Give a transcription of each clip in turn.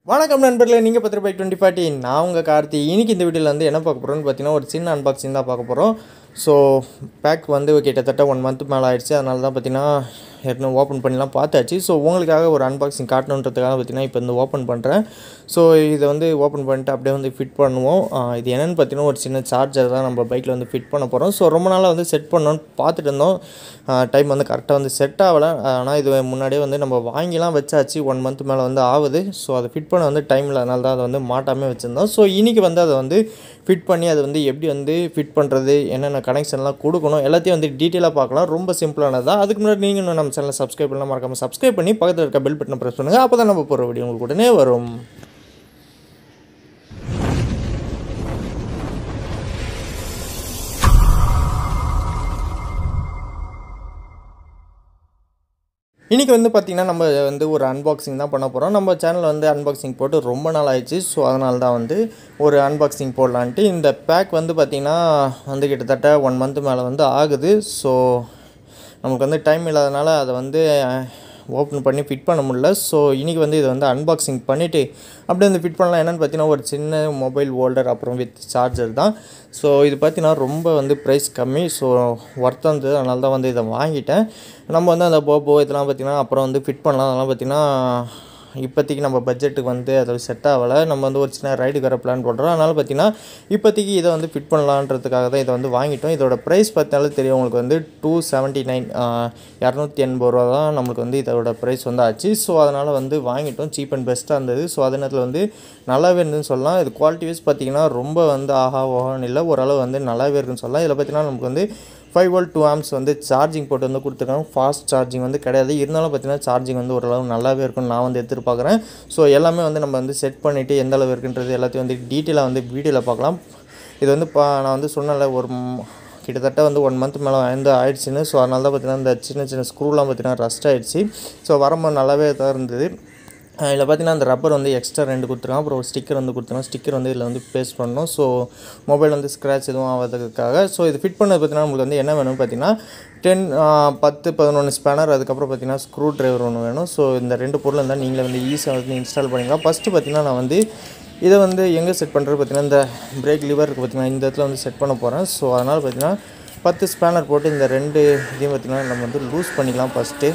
வணக்கம் நண்பர்களே நீங்கள் பத்திர பை டுவெண்ட்டி ஃபார்ட்டி நான் உங்கள் கார்த்தி இன்னைக்கு இந்த வீடியோவில் வந்து என்ன பார்க்க போகிறோம்னு பார்த்தீங்கன்னா ஒரு சின்ன அன்பாக்சிங் தான் பார்க்க போகிறோம் ஸோ பேக் வந்து கிட்டத்தட்ட ஒன் மந்த் மேலே ஆயிடுச்சு அதனால தான் பார்த்தீங்கன்னா ஏற்கனவே ஓப்பன் பண்ணிலாம் பார்த்தாச்சு ஸோ உங்களுக்காக ஒரு அன்பாக்சிங் காட்டணுன்றதுக்காக பார்த்தீங்கன்னா இப்போ வந்து ஓப்பன் பண்ணுறேன் ஸோ இதை வந்து ஓப்பன் பண்ணிட்டு அப்படியே வந்து ஃபிட் பண்ணுவோம் ஆ, இது என்னென்னு பார்த்தீங்கன்னா ஒரு சின்ன சார்ஜர் தான் நம்ம பைக்கில் வந்து ஃபிட் பண்ண போகிறோம் ஸோ ரொம்ப நாளாக வந்து செட் பண்ணோன்னு பார்த்துட்டு இருந்தோம் டைம் வந்து கரெக்டாக வந்து செட் ஆகலை ஆனால் இது முன்னாடியே வந்து நம்ம வாங்கிலாம் வச்சாச்சு ஒன் மந்த் மேலே வந்து ஆகுது ஸோ அதை ஃபிட் பண்ண வந்து டைம் இல்லாதனால தான் அதை வந்து மாட்டாமல் வச்சுருந்தோம் ஸோ இன்றைக்கி வந்து அதை வந்து ஃபிட் பண்ணி அது வந்து எப்படி வந்து ஃபிட் பண்ணுறது என்னென்ன கனெக்ஷன்லாம் கொடுக்கணும் எல்லாத்தையும் வந்து டீட்டெயிலாக பார்க்கலாம் ரொம்ப சிம்பிளானது தான் அதுக்கு முன்னாடி நீங்கள் இன்னும் நம்ம சேனலை சப்ஸ்கிரைப் பண்ணலாம் மறக்காமல் சப்ஸ்கிரைப் பண்ணி பக்கத்தில் இருக்க பெல் பட்டனை ப்ரெஸ் பண்ணுங்கள் அப்போ தான் நம்ம போகிற வீடியோ உங்களுக்கு உடனே வரும் இன்றைக்கி வந்து பார்த்திங்கன்னா நம்ம வந்து ஒரு அன்பாக்சிங் தான் பண்ண போகிறோம் நம்ம சேனலில் வந்து அன்பாக்சிங் போட்டு ரொம்ப நாள் ஆயிடுச்சு ஸோ அதனால தான் வந்து ஒரு அன்பாக்சிங் போடலான்ட்டு இந்த பேக் வந்து பார்த்திங்கன்னா வந்து கிட்டத்தட்ட ஒன் மந்த் மேலே வந்து ஆகுது ஸோ நமக்கு வந்து டைம் இல்லாதனால அதை வந்து ஓப்பன் பண்ணி ஃபிட் பண்ண முடியல ஸோ இன்றைக்கி வந்து இதை வந்து அன்பாக்சிங் பண்ணிவிட்டு அப்படியே வந்து ஃபிட் பண்ணலாம் என்னென்னு பார்த்தீங்கன்னா ஒரு சின்ன மொபைல் ஹோல்டர் அப்புறம் வித் சார்ஜர் தான் ஸோ இது பார்த்தீங்கன்னா ரொம்ப வந்து ப்ரைஸ் கம்மி ஸோ ஒர்த் இருந்தது அதனால தான் வந்து இதை வாங்கிட்டேன் நம்ம வந்து அந்த போபோ இதெல்லாம் பார்த்திங்கன்னா அப்புறம் வந்து ஃபிட் பண்ணலாம் அதெல்லாம் பார்த்திங்கன்னா இப்போதைக்கு நம்ம பட்ஜெட்டுக்கு வந்து அது செட் ஆகலை நம்ம வந்து ஒரு சின்ன ரைடுக்கு வர பிளான் பண்ணுறோம் அதனால் பார்த்தீங்கன்னா இப்போதைக்கு இதை வந்து ஃபிட் பண்ணலான்றதுக்காக தான் இதை வந்து வாங்கிட்டோம் இதோட ப்ரைஸ் பார்த்தாலே தெரியும் உங்களுக்கு வந்து டூ செவன்ட்டி நைன் இரநூத்தி எண்பது ரூபா தான் நம்மளுக்கு வந்து இதோட ப்ரைஸ் வந்து ஆச்சு ஸோ அதனால் வந்து வாங்கிட்டோம் சீப் அண்ட் பெஸ்ட்டாக இருந்தது ஸோ அதே நேரத்தில் வந்து நல்லாவே இருந்ததுன்னு சொல்லலாம் இது குவாலிட்டி வைஸ் பார்த்தீங்கன்னா ரொம்ப வந்து ஆஹா ஓஹான்னு இல்லை ஓரளவு வந்து நல்லாவே இருக்குன்னு சொல்லலாம் இதில் பார்த்தீங்கன்னா நமக்கு வந்து ஃபைவ் வோல்ட் டூ ஆம்ஸ் வந்து சார்ஜிங் போட்டு வந்து கொடுத்துருக்காங்க ஃபாஸ்ட் சார்ஜிங் வந்து கிடையாது இருந்தாலும் பார்த்தீங்கன்னா சார்ஜிங் வந்து ஓரளவு நல்லாவே இருக்கும்னு நான் வந்து எதிர்பார்க்குறேன் ஸோ எல்லாமே வந்து நம்ம வந்து செட் பண்ணிவிட்டு எந்த அளவு இருக்குன்றது எல்லாத்தையும் வந்து டீட்டெயிலாக வந்து வீடியோவில் பார்க்கலாம் இது வந்து பா நான் வந்து சொன்னல ஒரு ம், கிட்டத்தட்ட வந்து ஒன் மந்த் மேலே வந்து ஆயிடுச்சுன்னு ஸோ அதனால தான் பார்த்தீங்கன்னா இந்த சின்ன சின்ன ஸ்க்ரூலாம் பார்த்தீங்கன்னா ரஸ்ட் ஆயிடுச்சு ஸோ வரும்போது நல்லாவே தான் இருந்தது இதில் பார்த்தீங்கன்னா அந்த ரப்பர் வந்து எக்ஸ்ட்ரா ரெண்டு கொடுத்துருக்காங்க அப்புறம் ஒரு ஸ்டிக்கர் வந்து கொடுத்துருக்காங்க ஸ்டிக்கர் வந்து இதில் வந்து பேஸ்ட் பண்ணணும் ஸோ மொபைல் வந்து ஸ்க்ராட்ச் எதுவும் ஆகாததுக்காக ஸோ இது ஃபிட் பண்ணது பார்த்தீங்கன்னா உங்களுக்கு வந்து என்ன வேணும்னு பார்த்தீங்கன்னா டென் பத்து பதினொன்று ஸ்பேனர் அதுக்கப்புறம் பார்த்தீங்கன்னா ஸ்க்ரூ டிரைவர் ஒன்று வேணும் ஸோ இந்த ரெண்டு பொருள் இருந்தால் நீங்களே வந்து ஈஸியாக வந்து இன்ஸ்டால் பண்ணிக்கலாம் ஃபஸ்ட்டு பார்த்தீங்கன்னா நான் வந்து இதை வந்து எங்கே செட் பண்ணுறது பார்த்தீங்கன்னா இந்த பிரேக் லிவர் இருக்குது பார்த்தீங்கன்னா இந்த இடத்துல வந்து செட் பண்ண போகிறேன் ஸோ அதனால் பார்த்தீங்கன்னா பத்து ஸ்பேனர் போட்டு இந்த ரெண்டு இதையும் பார்த்தீங்கன்னா நம்ம வந்து லூஸ் பண்ணிக்கலாம் ஃபஸ்ட்டு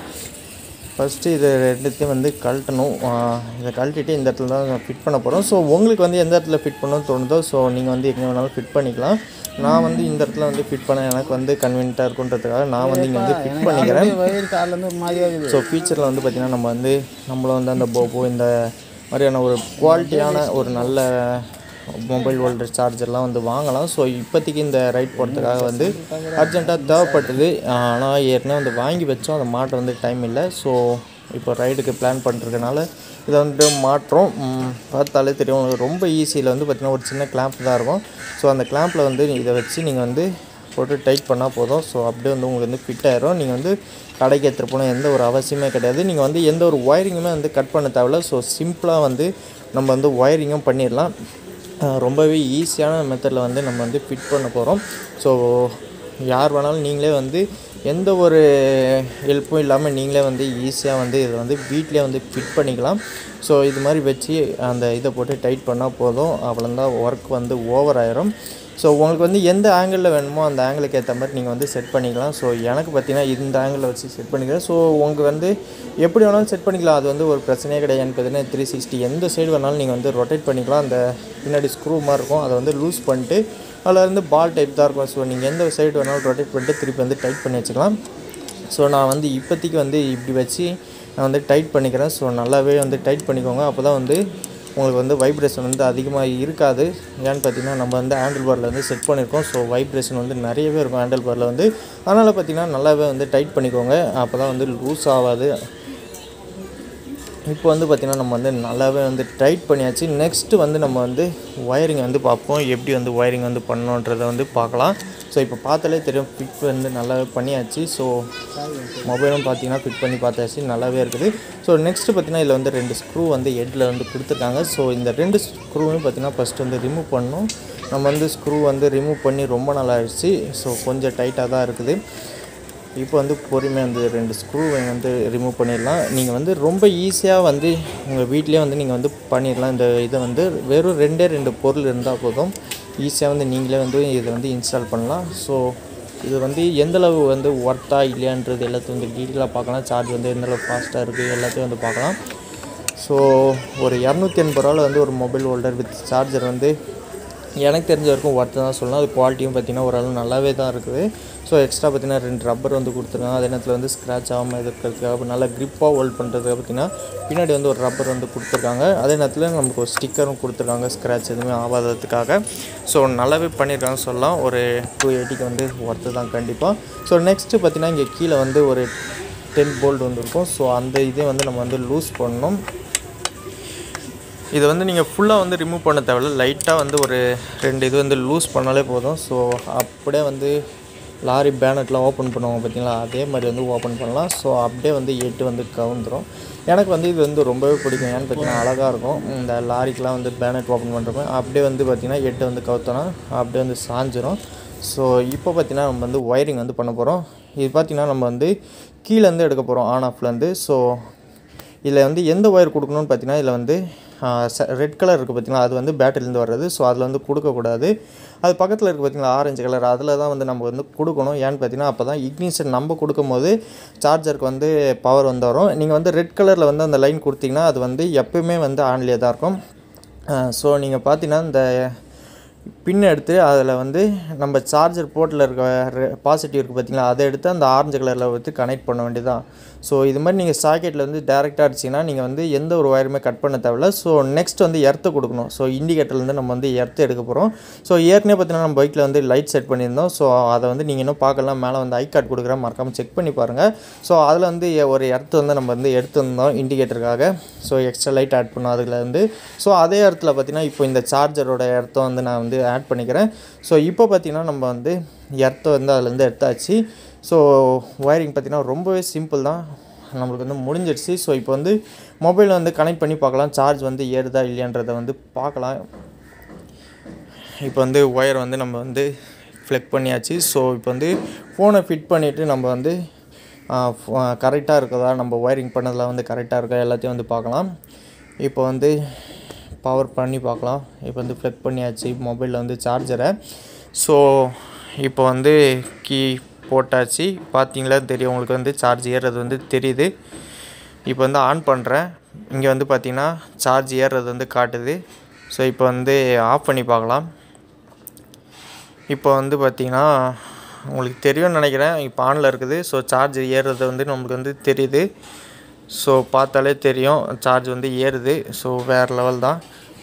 ஃபஸ்ட்டு இது ரெண்டுத்தையும் வந்து கழட்டணும் ஆஹ் இதை கழட்டிட்டு இந்த இடத்துல தான் ஃபிட் பண்ண போகிறோம் ஸோ உங்களுக்கு வந்து எந்த இடத்துல ஃபிட் பண்ணணும்னு தோணுதோ ஸோ நீங்கள் வந்து எங்கே வேணாலும் ஃபிட் பண்ணிக்கலாம் நான் வந்து இந்த இடத்துல வந்து ஃபிட் பண்ண எனக்கு வந்து கன்வீனியண்ட்டாக இருக்குன்றதுக்காக நான் வந்து இங்கே வந்து ஃபிட் பண்ணிக்கிறேன் வயிறு காலேருந்து ஒரு மாதிரியாக இருக்குது ஸோ ஃபியூச்சரில் வந்து பார்த்திங்கன்னா நம்ம வந்து நம்மள வந்து அந்த போபோ இந்த மாதிரியான ஒரு குவாலிட்டியான ஒரு நல்ல மொபைல் ஹோல்டர் சார்ஜர்லாம் வந்து வாங்கலாம் ஸோ இப்போதைக்கு இந்த ரைட் போகிறதுக்காக வந்து அர்ஜென்ட்டாக தேவைப்பட்டது ஆனால் ஏற்கனவே வந்து வாங்கி வச்சோம் அதை மாட்ட வந்து டைம் இல்லை ஸோ இப்போ ரைடுக்கு பிளான் பண்ணுறதுனால இதை வந்து மாற்றோம் ம், பார்த்தாலே தெரியும் உங்களுக்கு ரொம்ப ஈஸியில் வந்து பார்த்திங்கன்னா ஒரு சின்ன கிளாம்ப் தான் இருக்கும் ஸோ அந்த கிளாம்பில் வந்து இதை வச்சு நீங்கள் வந்து போட்டு டைட் பண்ணால் போதும் ஸோ அப்படியே வந்து உங்களுக்கு வந்து ஃபிட் ஆயிரும் நீங்கள் வந்து கடைக்கு எடுத்துகிட்டு போகணும் எந்த ஒரு அவசியமே கிடையாது நீங்கள் வந்து எந்த ஒரு ஒயரிங்குமே வந்து கட் பண்ண தேவையில்ல ஸோ சிம்பிளாக வந்து நம்ம வந்து ஒயரிங்கும் பண்ணிடலாம் அஹ் ரொம்பவே ஈஸியான மெத்தடில் வந்து நம்ம வந்து ஃபிட் பண்ண போகிறோம் ஸோ யார் வேணாலும் நீங்களே வந்து எந்த ஒரு ஹெல்ப்பும் இல்லாமல் நீங்களே வந்து ஈஸியாக வந்து இதை வந்து வீட்டிலே வந்து ஃபிட் பண்ணிக்கலாம் ஸோ இது மாதிரி வச்சு அந்த இதை போட்டு டைட் பண்ணால் போதும் அவ்வளோதான் ஒர்க் வந்து ஓவர் ஆயிரும் ஸோ உங்களுக்கு வந்து எந்த ஆங்கிளில் வேணுமோ அந்த ஆங்கிளுக்கு ஏற்ற மாதிரி நீங்கள் வந்து செட் பண்ணிக்கலாம் ஸோ எனக்கு பார்த்தீங்கன்னா இந்த ஆங்கிளில் வச்சு செட் பண்ணிக்கிறேன் ஸோ உங்களுக்கு வந்து எப்படி வேணாலும் செட் பண்ணிக்கலாம் அது வந்து ஒரு பிரச்சனையே கிடையாது எனக்கு பார்த்தீங்கன்னா த்ரீ சிக்ஸ்டி எந்த சைடு வேணாலும் நீங்கள் வந்து ரொட்டேட் பண்ணிக்கலாம் அந்த பின்னாடி ஸ்க்ரூ மாதிரி இருக்கும் அதை வந்து லூஸ் பண்ணிட்டு அதில் இருந்து பால் டைப் தான் இருக்கும் ஸோ நீங்கள் எந்த சைடு வேணாலும் ரொட்டேட் பண்ணிட்டு திருப்பி வந்து டைட் பண்ணி வச்சுக்கலாம் ஸோ நான் வந்து இப்போதைக்கு வந்து இப்படி வச்சு நான் வந்து டைட் பண்ணிக்கிறேன் ஸோ நல்லாவே வந்து டைட் பண்ணிக்கோங்க அப்போ தான் வந்து உங்களுக்கு வந்து வைப்ரேஷன் வந்து அதிகமாக இருக்காது ஏன்னு பார்த்தீங்கன்னா நம்ம வந்து ஹேண்டில் பாரில் வந்து செட் பண்ணியிருக்கோம் ஸோ வைப்ரேஷன் வந்து நிறையவே இருக்கும் ஹேண்டில் பாரில் வந்து அதனால் பார்த்தீங்கன்னா நல்லாவே வந்து டைட் பண்ணிக்கோங்க அப்போ தான் வந்து லூஸ் ஆகாது இப்போ வந்து பார்த்திங்கன்னா நம்ம வந்து நல்லாவே வந்து டைட் பண்ணியாச்சு நெக்ஸ்ட்டு வந்து நம்ம வந்து ஒயரிங் வந்து பார்ப்போம் எப்படி வந்து ஒயரிங் வந்து பண்ணணுன்றதை வந்து பார்க்கலாம் ஸோ இப்போ பார்த்தாலே தெரியும் ஃபிட் வந்து நல்லாவே பண்ணியாச்சு ஸோ மொபைலும் பார்த்தீங்கன்னா ஃபிட் பண்ணி பார்த்தாச்சு நல்லாவே இருக்குது ஸோ நெக்ஸ்ட்டு பார்த்தீங்கன்னா இதில் வந்து ரெண்டு ஸ்க்ரூ வந்து ஹெட்டில் வந்து கொடுத்துருக்காங்க ஸோ இந்த ரெண்டு ஸ்க்ரூவும் பார்த்தீங்கன்னா ஃபஸ்ட்டு வந்து ரிமூவ் பண்ணணும் நம்ம வந்து ஸ்க்ரூ வந்து ரிமூவ் பண்ணி ரொம்ப நாள் ஆயிடுச்சு ஸோ கொஞ்சம் டைட்டாக தான் இருக்குது இப்போ வந்து பொறுமையாக வந்து ரெண்டு ஸ்க்ரூ வந்து ரிமூவ் பண்ணிடலாம் நீங்கள் வந்து ரொம்ப ஈஸியாக வந்து உங்கள் வீட்லேயே வந்து நீங்கள் வந்து பண்ணிடலாம் இந்த இதை வந்து வெறும் ரெண்டே ரெண்டு பொருள் இருந்தால் போதும் ஈஸியாக வந்து நீங்களே வந்து இதை வந்து இன்ஸ்டால் பண்ணலாம் ஸோ இது வந்து எந்தளவு வந்து ஒர்த்தா இல்லையான்றது எல்லாத்தையும் வந்து டீட்டெயிலாக பார்க்கலாம் சார்ஜ் வந்து எந்தளவு ஃபாஸ்ட்டாக இருக்குது எல்லாத்தையும் வந்து பார்க்கலாம் ஸோ ஒரு இரநூத்தி எண்பது ரூபாவில் வந்து ஒரு மொபைல் ஹோல்டர் வித் சார்ஜர் வந்து எனக்கு தெரிஞ்ச வரைக்கும் ஒர்த்து தான் சொல்லலாம் அது குவாலிட்டியும் பார்த்திங்கன்னா ஓரளவு நல்லாவே தான் இருக்குது ஸோ எக்ஸ்ட்ரா பார்த்திங்கன்னா ரெண்டு ரப்பர் வந்து கொடுத்துருக்காங்க அதே நேரத்தில் வந்து ஸ்க்ராட்ச் ஆகாமல் இருக்கிறதுக்காக நல்லா க்ரிப்பாக ஹோல்ட் பண்ணுறதுக்காக பார்த்திங்கன்னா பின்னாடி வந்து ஒரு ரப்பர் வந்து கொடுத்துருக்காங்க அதே நேரத்தில் நமக்கு ஒரு ஸ்டிக்கரும் கொடுத்துருக்காங்க ஸ்க்ராட்ச் எதுவுமே ஆகாததுக்காக ஸோ நல்லாவே பண்ணியிருக்காங்க சொல்லலாம் ஒரு டூ எயிட்டிக்கு வந்து ஒர்த்து தான் கண்டிப்பாக ஸோ நெக்ஸ்ட்டு பார்த்திங்கன்னா இங்கே கீழே வந்து ஒரு டென் போல்ட் வந்து இருக்கும் ஸோ அந்த இதே வந்து நம்ம வந்து லூஸ் பண்ணணும் இதை வந்து நீங்கள் ஃபுல்லாக வந்து ரிமூவ் பண்ண தேவையில்ல லைட்டாக வந்து ஒரு ரெண்டு இது வந்து லூஸ் பண்ணாலே போதும் ஸோ அப்படியே வந்து லாரி பேனட்லாம் ஓப்பன் பண்ணுவாங்க பார்த்தீங்களா அதே மாதிரி வந்து ஓப்பன் பண்ணலாம் ஸோ அப்படியே வந்து எட்டு வந்து கவுந்துரும் எனக்கு வந்து இது வந்து ரொம்பவே பிடிக்கும் ஏன்னு பார்த்தீங்கன்னா அழகாக இருக்கும் இந்த லாரிக்கெலாம் வந்து பேனட் ஓப்பன் பண்ணுறப்ப அப்படியே வந்து பார்த்திங்கன்னா எட்டு வந்து கவுத்தோன்னா அப்படியே வந்து சாஞ்சிரும் ஸோ இப்போ பார்த்தீங்கன்னா நம்ம வந்து ஒயரிங் வந்து பண்ண போகிறோம் இது பார்த்திங்கன்னா நம்ம வந்து கீழேருந்து எடுக்க போகிறோம் ஆன் ஆஃப்லேருந்து ஸோ இதில் வந்து எந்த ஒயர் கொடுக்கணும்னு பார்த்தீங்கன்னா இதில் வந்து ரெட் கலர் இருக்குது பார்த்தீங்களா அது வந்து பேட்டரிலேருந்து வர்றது ஸோ அதில் வந்து கொடுக்கக்கூடாது அது பக்கத்தில் இருக்குது பார்த்தீங்களா ஆரஞ்சு கலர் அதில் தான் வந்து நம்ம வந்து கொடுக்கணும் ஏன்னு பார்த்தீங்கன்னா அப்போ தான் இக்னிஷன் நம்ம கொடுக்கும்போது சார்ஜருக்கு வந்து பவர் வந்து வரும் நீங்கள் வந்து ரெட் கலரில் வந்து அந்த லைன் கொடுத்தீங்கன்னா அது வந்து எப்பயுமே வந்து ஆன்லேயே தான் இருக்கும் ஸோ நீங்கள் பார்த்தீங்கன்னா இந்த பின் எடுத்து அதில் வந்து நம்ம சார்ஜர் போர்ட்டில் இருக்க பாசிட்டிவ் இருக்குது பார்த்தீங்களா அதை எடுத்து அந்த ஆரஞ்சு கலரில் வந்து கனெக்ட் பண்ண வேண்டியதான் ஸோ இது மாதிரி நீங்கள் சாக்கெட்டில் வந்து டேரெக்டாக அடிச்சிங்கன்னா நீங்கள் வந்து எந்த ஒரு ஒயருமே கட் பண்ண தேவையில்ல ஸோ நெக்ஸ்ட் வந்து எர்த்து கொடுக்கணும் ஸோ இண்டிகேட்டர்லேருந்து நம்ம வந்து எர்த்து எடுக்க போகிறோம் ஸோ ஏற்கனவே பார்த்தீங்கன்னா நம்ம பைக்கில் வந்து லைட் செட் பண்ணியிருந்தோம் ஸோ அதை வந்து நீங்கள் இன்னும் பார்க்கலாம் மேலே வந்து ஐ கார்டு கொடுக்குறேன் மறக்காமல் செக் பண்ணி பாருங்கள் ஸோ அதில் வந்து ஒரு எர்த்து வந்து நம்ம வந்து எடுத்துருந்தோம் இண்டிகேட்டருக்காக ஸோ எக்ஸ்ட்ரா லைட் ஆட் பண்ணோம் அதில் வந்து ஸோ அதே இடத்துல பார்த்தீங்கன்னா இப்போ இந்த சார்ஜரோட எர்த்தம் வந்து நான் வந்து ஆட் பண்ணிக்கிறேன் ஸோ இப்போ பார்த்தீங்கன்னா நம்ம வந்து எர்த்தை வந்து அதுலேருந்து எடுத்தாச்சு ஸோ ஒயரிங் பார்த்திங்கன்னா ரொம்பவே சிம்பிள் தான் நம்மளுக்கு வந்து முடிஞ்சிடுச்சு ஸோ இப்போ வந்து மொபைல் வந்து கனெக்ட் பண்ணி பார்க்கலாம் சார்ஜ் வந்து ஏறுதா இல்லையான்றதை வந்து பார்க்கலாம் இப்போ வந்து ஒயர் வந்து நம்ம வந்து ஃப்ளெக் பண்ணியாச்சு ஸோ இப்போ வந்து ஃபோனை ஃபிட் பண்ணிவிட்டு நம்ம வந்து கரெக்டாக இருக்குதா நம்ம ஒயரிங் பண்ணதில் வந்து கரெக்டாக இருக்கா எல்லாத்தையும் வந்து பார்க்கலாம் இப்போ வந்து பவர் பண்ணி பார்க்கலாம் இப்போ வந்து ஃப்ளெக் பண்ணியாச்சு மொபைலில் வந்து சார்ஜரை ஸோ இப்போ வந்து கீ போட்டாச்சு பார்த்தீங்களா தெரியும் உங்களுக்கு வந்து சார்ஜ் ஏறுறது வந்து தெரியுது இப்போ வந்து ஆன் பண்ணுறேன் இங்கே வந்து பார்த்திங்கன்னா சார்ஜ் ஏறுறது வந்து காட்டுது ஸோ இப்போ வந்து ஆஃப் பண்ணி பார்க்கலாம் இப்போ வந்து பார்த்திங்கன்னா உங்களுக்கு தெரியும்னு நினைக்கிறேன் இப்போ ஆனில் இருக்குது ஸோ சார்ஜ் ஏறுறது வந்து நம்மளுக்கு வந்து தெரியுது ஸோ பார்த்தாலே தெரியும் சார்ஜ் வந்து ஏறுது ஸோ வேறு லெவல் தான்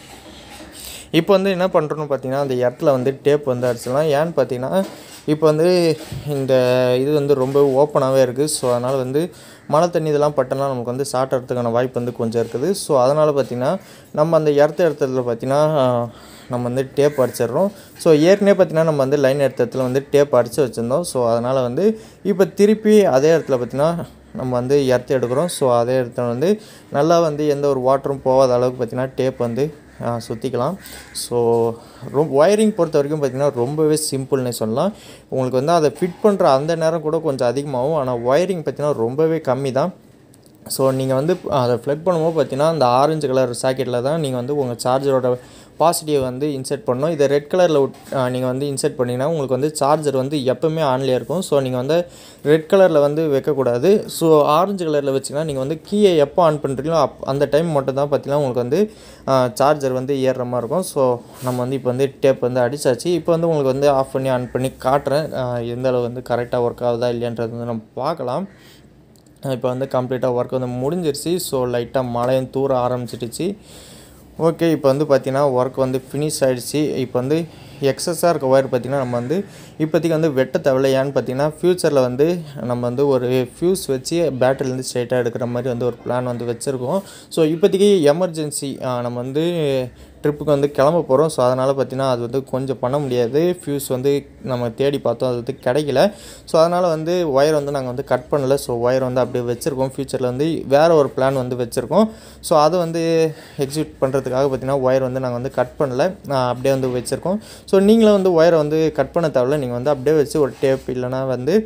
இப்போ வந்து என்ன பண்ணுறோன்னு பார்த்தீங்கன்னா அந்த இடத்துல வந்து டேப் வந்து அடிச்சிடலாம் ஏன்னு பார்த்தீங்கன்னா இப்போ வந்து இந்த இது வந்து ரொம்ப ஓப்பனாகவே இருக்குது ஸோ அதனால் வந்து மழை தண்ணி இதெல்லாம் பட்டனா நமக்கு வந்து ஷார்ட் ஆகிறதுக்கான வாய்ப்பு வந்து கொஞ்சம் இருக்குது ஸோ அதனால் பார்த்திங்கன்னா நம்ம அந்த இடத்த இடத்துல பார்த்திங்கன்னா நம்ம வந்து டேப் அடிச்சிடுறோம் ஸோ ஏற்கனவே பார்த்திங்கன்னா நம்ம வந்து லைன் எடுத்த இடத்துல வந்து டேப் அடித்து வச்சுருந்தோம் ஸோ அதனால் வந்து இப்போ திருப்பி அதே இடத்துல பார்த்திங்கன்னா நம்ம வந்து எர்த்து எடுக்கிறோம் ஸோ அதே இடத்துல வந்து நல்லா வந்து எந்த ஒரு வாட்டரும் போகாத அளவுக்கு பார்த்திங்கன்னா டேப் வந்து சுற்றிக்கலாம் ஸோ ரொம்ப ஒயரிங் பொறுத்த வரைக்கும் பார்த்திங்கன்னா ரொம்பவே சிம்பிள்னே சொல்லலாம் உங்களுக்கு வந்து அதை ஃபிட் பண்ணுற அந்த நேரம் கூட கொஞ்சம் அதிகமாகும் ஆனால் ஒயரிங் பார்த்திங்கன்னா ரொம்பவே கம்மி தான் ஸோ நீங்கள் வந்து அதை ஃப்ளக் பண்ணும்போது பார்த்தீங்கன்னா அந்த ஆரஞ்சு கலர் சாக்கெட்டில் தான் நீங்கள் வந்து உங்கள் சார்ஜரோட பாசிட்டிவ் வந்து இன்செர்ட் பண்ணணும் இதை ரெட் கலரில் நீங்கள் வந்து இன்செர்ட் பண்ணிங்கன்னா உங்களுக்கு வந்து சார்ஜர் வந்து எப்போவுமே ஆன்லேயே இருக்கும் ஸோ நீங்கள் வந்து ரெட் கலரில் வந்து வைக்கக்கூடாது ஸோ ஆரஞ்சு கலரில் வச்சிங்கன்னா நீங்கள் வந்து கீயை எப்போ ஆன் பண்ணுறீங்களோ அப் அந்த டைம் மட்டும் தான் பார்த்தீங்கன்னா உங்களுக்கு வந்து சார்ஜர் வந்து ஏறுற மாதிரி இருக்கும் ஸோ நம்ம வந்து இப்போ வந்து டேப் வந்து அடிச்சாச்சு இப்போ வந்து உங்களுக்கு வந்து ஆஃப் பண்ணி ஆன் பண்ணி காட்டுறேன் எந்த அளவு வந்து கரெக்டாக ஒர்க் ஆகுதா இல்லைன்றது வந்து நம்ம பார்க்கலாம் இப்போ வந்து கம்ப்ளீட்டாக ஒர்க் வந்து முடிஞ்சிருச்சு ஸோ லைட்டாக மழையும் தூர ஆரம்பிச்சிடுச்சு ஓகே இப்போ வந்து பார்த்திங்கன்னா ஒர்க் வந்து ஃபினிஷ் ஆகிடுச்சு இப்போ வந்து எக்ஸஸாக இருக்க ஒயர் பார்த்திங்கன்னா நம்ம வந்து இப்போதைக்கு வந்து வெட்ட தேவையில்ல ஏன்னு பார்த்தீங்கன்னா ஃப்யூச்சரில் வந்து நம்ம வந்து ஒரு ஃப்யூஸ் வச்சு பேட்டரிலேருந்து ஸ்ட்ரைட்டாக எடுக்கிற மாதிரி வந்து ஒரு பிளான் வந்து வச்சுருக்கோம் ஸோ இப்போதைக்கு எமர்ஜென்சி நம்ம வந்து ட்ரிப்புக்கு வந்து கிளம்ப போகிறோம் ஸோ அதனால் பார்த்தீங்கன்னா அது வந்து கொஞ்சம் பண்ண முடியாது ஃப்யூஸ் வந்து நம்ம தேடி பார்த்தோம் அது வந்து கிடைக்கல ஸோ அதனால் வந்து ஒயர் வந்து நாங்கள் வந்து கட் பண்ணல ஸோ ஒயர் வந்து அப்படியே வச்சுருக்கோம் ஃப்யூச்சரில் வந்து வேறு ஒரு பிளான் வந்து வச்சுருக்கோம் ஸோ அதை வந்து எக்ஸிக்யூட் பண்ணுறதுக்காக பார்த்தீங்கன்னா ஒயர் வந்து நாங்கள் வந்து கட் பண்ணல அப்படியே வந்து வச்சுருக்கோம் ஸோ நீங்களும் வந்து ஒயரை வந்து கட் பண்ண தேவையில்ல நீங்கள் வந்து அப்படியே வச்சு ஒரு டேப் இல்லைனா வந்து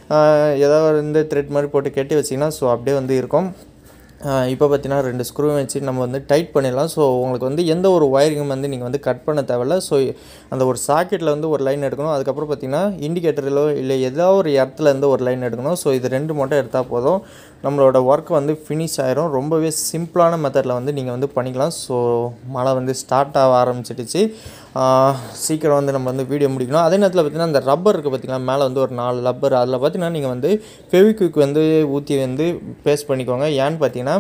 ஏதாவது வந்து த்ரெட் மாதிரி போட்டு கட்டி வச்சிங்கன்னா ஸோ அப்படியே வந்து இருக்கும் இப்போ பார்த்தீங்கன்னா ரெண்டு ஸ்க்ரூ வச்சு நம்ம வந்து டைட் பண்ணிடலாம் ஸோ உங்களுக்கு வந்து எந்த ஒரு ஒயரிங்கும் வந்து நீங்கள் வந்து கட் பண்ண தேவையில்ல ஸோ அந்த ஒரு சாக்கெட்டில் வந்து ஒரு லைன் எடுக்கணும் அதுக்கப்புறம் பார்த்தீங்கன்னா இண்டிகேட்டரிலோ இல்லை ஏதோ ஒரு இடத்துல இருந்து ஒரு லைன் எடுக்கணும் ஸோ இது ரெண்டு மட்டும் எடுத்தால் போதும் நம்மளோட ஒர்க் வந்து ஃபினிஷ் ஆயிரும் ரொம்பவே சிம்பிளான மெத்தடில் வந்து நீங்கள் வந்து பண்ணிக்கலாம் ஸோ மழை வந்து ஸ்டார்ட் ஆக ஆரம்பிச்சிடுச்சு சீக்கிரம் வந்து நம்ம வந்து வீடியோ முடிக்கணும் அதே நேரத்தில் பார்த்தீங்கன்னா அந்த ரப்பர் இருக்குது பார்த்தீங்கன்னா மேலே வந்து ஒரு நாலு ரப்பர் அதில் பார்த்தீங்கன்னா நீங்கள் வந்து ஃபெவிக்விக் வந்து ஊற்றி வந்து பேஸ்ட் பண்ணிக்கோங்க ஏன்னு பார்த்தீங்கன்னா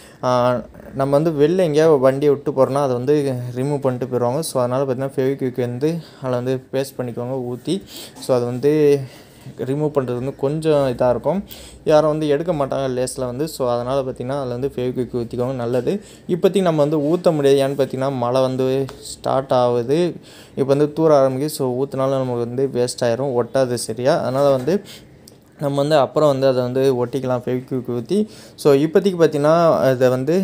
நம்ம வந்து வெளில எங்கேயா வண்டியை விட்டு போகிறோன்னா அதை வந்து ரிமூவ் பண்ணிட்டு போயிடுவாங்க ஸோ அதனால் பார்த்தீங்கன்னா ஃபெவிக்விக் வந்து அதில் வந்து பேஸ்ட் பண்ணிக்கோங்க ஊற்றி ஸோ அது வந்து ரிமூவ் பண்ணுறது வந்து கொஞ்சம் இதாக இருக்கும் யாரும் வந்து எடுக்க மாட்டாங்க லேஸில் வந்து ஸோ அதனால் பார்த்திங்கன்னா அதில் வந்து ஃபேவிக்விக் ஊற்றிக்கோங்க நல்லது இப்போதைக்கு நம்ம வந்து ஊற்ற முடியாது ஏன்னு பார்த்தீங்கன்னா மழை வந்து ஸ்டார்ட் ஆகுது இப்போ வந்து தூர ஆரம்பிக்குது ஸோ ஊற்றினாலும் நமக்கு வந்து வேஸ்ட் ஆயிரும் ஒட்டாது சரியா அதனால் வந்து நம்ம வந்து அப்புறம் வந்து அதை வந்து ஒட்டிக்கலாம் ஃபெவிக்விக் ஊற்றி ஸோ இப்போதைக்கு பார்த்திங்கன்னா இதை வந்து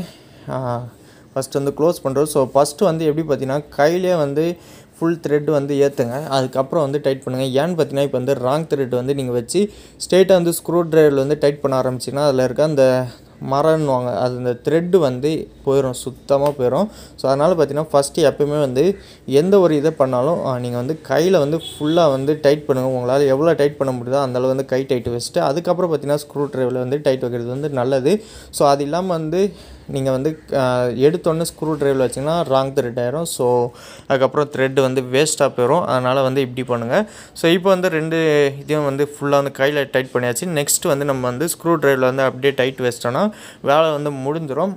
ஃபஸ்ட் வந்து க்ளோஸ் பண்ணுறோம் ஸோ ஃபஸ்ட்டு வந்து எப்படி பார்த்தீங்கன்னா கையிலே வந்து ஃபுல் த்ரெட் வந்து ஏற்றுங்க அதுக்கப்புறம் வந்து டைட் பண்ணுங்கள் ஏன்னு பார்த்தீங்கன்னா இப்போ வந்து ராங் த்ரெட் வந்து நீங்கள் வச்சு ஸ்ட்ரெயிட்டாக வந்து ஸ்க்ரூ ட்ரைவரில் வந்து டைட் பண்ண ஆரம்பிச்சிங்கன்னா அதில் இருக்க அந்த மரம்னுவாங்க அது அந்த த்ரெட்டு வந்து போயிடும் சுத்தமாக போயிடும் ஸோ அதனால் பார்த்தீங்கன்னா ஃபஸ்ட்டு எப்போயுமே வந்து எந்த ஒரு இதை பண்ணாலும் நீங்கள் வந்து கையில் வந்து ஃபுல்லாக வந்து டைட் பண்ணுங்கள் உங்களால் எவ்வளோ டைட் பண்ண முடியுதோ அந்தளவு வந்து கை டைட் வச்சுட்டு அதுக்கப்புறம் பார்த்தீங்கன்னா ஸ்க்ரூ ட்ரைவில் வந்து டைட் வைக்கிறது வந்து நல்லது ஸோ அது இல்லாமல் வந்து நீங்கள் வந்து எடுத்தோன்னே ஸ்க்ரூ ட்ரைவில் வச்சிங்கன்னா ராங் த்ரெட் ஆயிரும் ஸோ அதுக்கப்புறம் த்ரெட் வந்து வேஸ்ட்டாக போயிடும் அதனால் வந்து இப்படி பண்ணுங்கள் ஸோ இப்போ வந்து ரெண்டு இதையும் வந்து ஃபுல்லாக வந்து கையில் டைட் பண்ணியாச்சு நெக்ஸ்ட் வந்து நம்ம வந்து ஸ்க்ரூ ட்ரைவில் வந்து அப்படியே டைட் வச்சிட்டோன்னா வேலை வந்து முடிஞ்சிடும்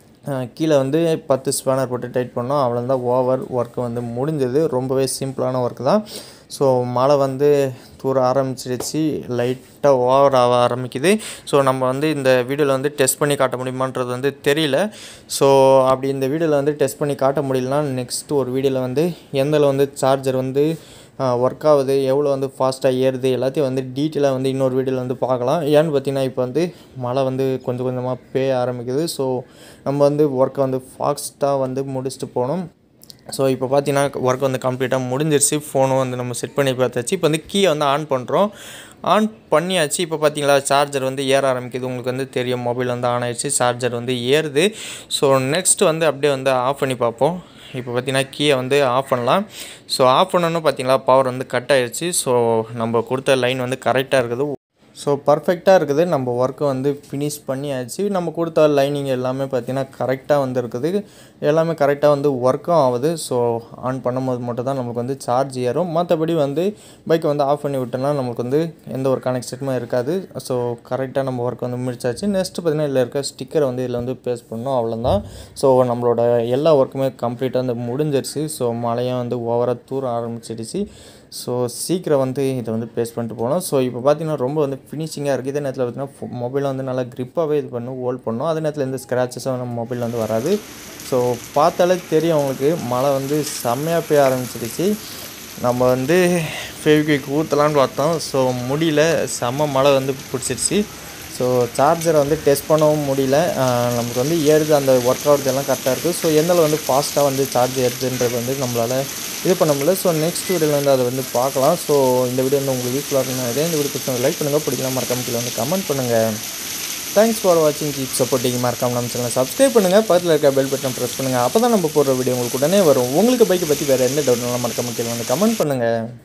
கீழே வந்து பத்து ஸ்பேனர் போட்டு டைட் பண்ணோம் அவ்வளோதான் ஓவர் ஒர்க்கு வந்து முடிஞ்சது ரொம்பவே சிம்பிளான ஒர்க் தான் ஸோ மழை வந்து தூர ஆரம்பிச்சிடுச்சு லைட்டாக ஓவர் ஆக ஆரம்பிக்குது ஸோ நம்ம வந்து இந்த வீடியோவில் வந்து டெஸ்ட் பண்ணி காட்ட முடியுமான்றது வந்து தெரியல ஸோ அப்படி இந்த வீடியோவில் வந்து டெஸ்ட் பண்ணி காட்ட முடியலனா நெக்ஸ்ட் ஒரு வீடியோவில் வந்து எந்தளவு வந்து சார்ஜர் வந்து ஒர்க் ஆகுது எவ்வளோ வந்து ஃபாஸ்ட்டாக ஏறுது எல்லாத்தையும் வந்து டீட்டெயிலாக வந்து இன்னொரு வீடியோவில் வந்து பார்க்கலாம் ஏன்னு பார்த்தீங்கன்னா இப்போ வந்து மழை வந்து கொஞ்சம் கொஞ்சமாக பேய ஆரம்பிக்குது ஸோ நம்ம வந்து ஒர்க்கை வந்து ஃபாஸ்ட்டாக வந்து முடிச்சுட்டு போகணும் ஸோ இப்போ பார்த்தீங்கன்னா ஒர்க் வந்து கம்ப்ளீட்டாக முடிஞ்சிருச்சு ஃபோனும் வந்து நம்ம செட் பண்ணி பார்த்தாச்சு இப்போ வந்து கீயை வந்து ஆன் பண்ணுறோம் ஆன் பண்ணியாச்சு இப்போ பார்த்தீங்களா சார்ஜர் வந்து ஏற ஆரம்பிக்குது உங்களுக்கு வந்து தெரியும் மொபைல் வந்து ஆன் ஆயிடுச்சு சார்ஜர் வந்து ஏறுது ஸோ நெக்ஸ்ட் வந்து அப்படியே வந்து ஆஃப் பண்ணி பார்ப்போம் இப்போ பார்த்தீங்கன்னா கீயை வந்து ஆஃப் பண்ணலாம் ஸோ ஆஃப் பண்ணணும் பார்த்தீங்களா பவர் வந்து கட் ஆயிடுச்சு ஸோ நம்ம கொடுத்த லைன் வந்து கரெக்டாக இருக்குது ஸோ பர்ஃபெக்டாக இருக்குது நம்ம ஒர்க்கை வந்து ஃபினிஷ் பண்ணியாச்சு நம்ம கொடுத்த லைனிங் எல்லாமே பார்த்திங்கன்னா கரெக்டாக வந்து இருக்குது எல்லாமே கரெக்டாக வந்து ஒர்க்கும் ஆகுது ஸோ ஆன் பண்ணும்போது மட்டும் தான் நமக்கு வந்து சார்ஜ் ஏறும் மற்றபடி வந்து பைக்கை வந்து ஆஃப் பண்ணி விட்டோம்னா நமக்கு வந்து எந்த ஒரு கனெக்ஷனுமே இருக்காது ஸோ கரெக்டாக நம்ம ஒர்க் வந்து முடிச்சாச்சு நெக்ஸ்ட் பார்த்திங்கன்னா இதில் இருக்க ஸ்டிக்கரை வந்து இதில் வந்து பேஸ்ட் பண்ணோம் அவ்வளோதான் ஸோ நம்மளோட எல்லா ஒர்க்குமே கம்ப்ளீட்டாக வந்து முடிஞ்சிருச்சு ஸோ மழையும் வந்து ஓவராக தூர ஆரம்பிச்சிடுச்சு ஸோ சீக்கிரம் வந்து இதை வந்து பேஸ்ட் பண்ணிட்டு போகணும் ஸோ இப்போ பார்த்தீங்கன்னா ரொம்ப வந்து ஃபினிஷிங்காக இருக்குது இதே நேரத்தில் பார்த்தீங்கன்னா மொபைல் வந்து நல்லா க்ரிப்பாகவே இது பண்ணும் ஹோல்ட் பண்ணும் அதே நேரத்தில் எந்த ஸ்க்ராச்சஸும் நம்ம மொபைல் வந்து வராது ஸோ பார்த்தாலே தெரியும் அவங்களுக்கு மழை வந்து செம்மையாக பெய்ய ஆரம்பிச்சிடுச்சு நம்ம வந்து ஃபெவிக்விக் ஊற்றலான்னு பார்த்தோம் ஸோ முடியல செம்ம மழை வந்து பிடிச்சிருச்சு ஸோ சார்ஜரை வந்து டெஸ்ட் பண்ணவும் முடியல நமக்கு வந்து ஏறுது அந்த ஒர்க் ஆகுறது எல்லாம் கரெக்டாக இருக்குது ஸோ எந்தளவு வந்து ஃபாஸ்ட்டாக வந்து சார்ஜ் ஏறுதுன்றது வந்து நம்மளால் இது பண்ண முடியல ஸோ நெக்ஸ்ட் வீடியோவில் வந்து அதை வந்து பார்க்கலாம் ஸோ இந்த வீடியோ வந்து உங்களுக்கு யூஸ்ஃபுல்லாக இருக்குன்னு இதே இந்த வீடியோ பிடிச்சவங்க லைக் பண்ணுங்கள் பிடிக்கலாம் மறக்காம கீழே வந்து கமெண்ட் பண்ணுங்கள் தேங்க்ஸ் ஃபார் வாட்சிங் கீப் சப்போர்ட்டிங் மறக்காம நம்ம சேனலை சப்ஸ்கிரைப் பண்ணுங்கள் பக்கத்தில் இருக்க பெல் பட்டன் ப்ரெஸ் பண்ணுங்கள் அப்போ தான் நம்ம போடுற வீடியோ உங்களுக்கு உடனே வரும் உங்களுக்கு பைக்கை பற்றி வேறு எந்த டவுட்னாலும் மறக்காம கீழே வந்து கமெண்ட் பண்ணுங்கள்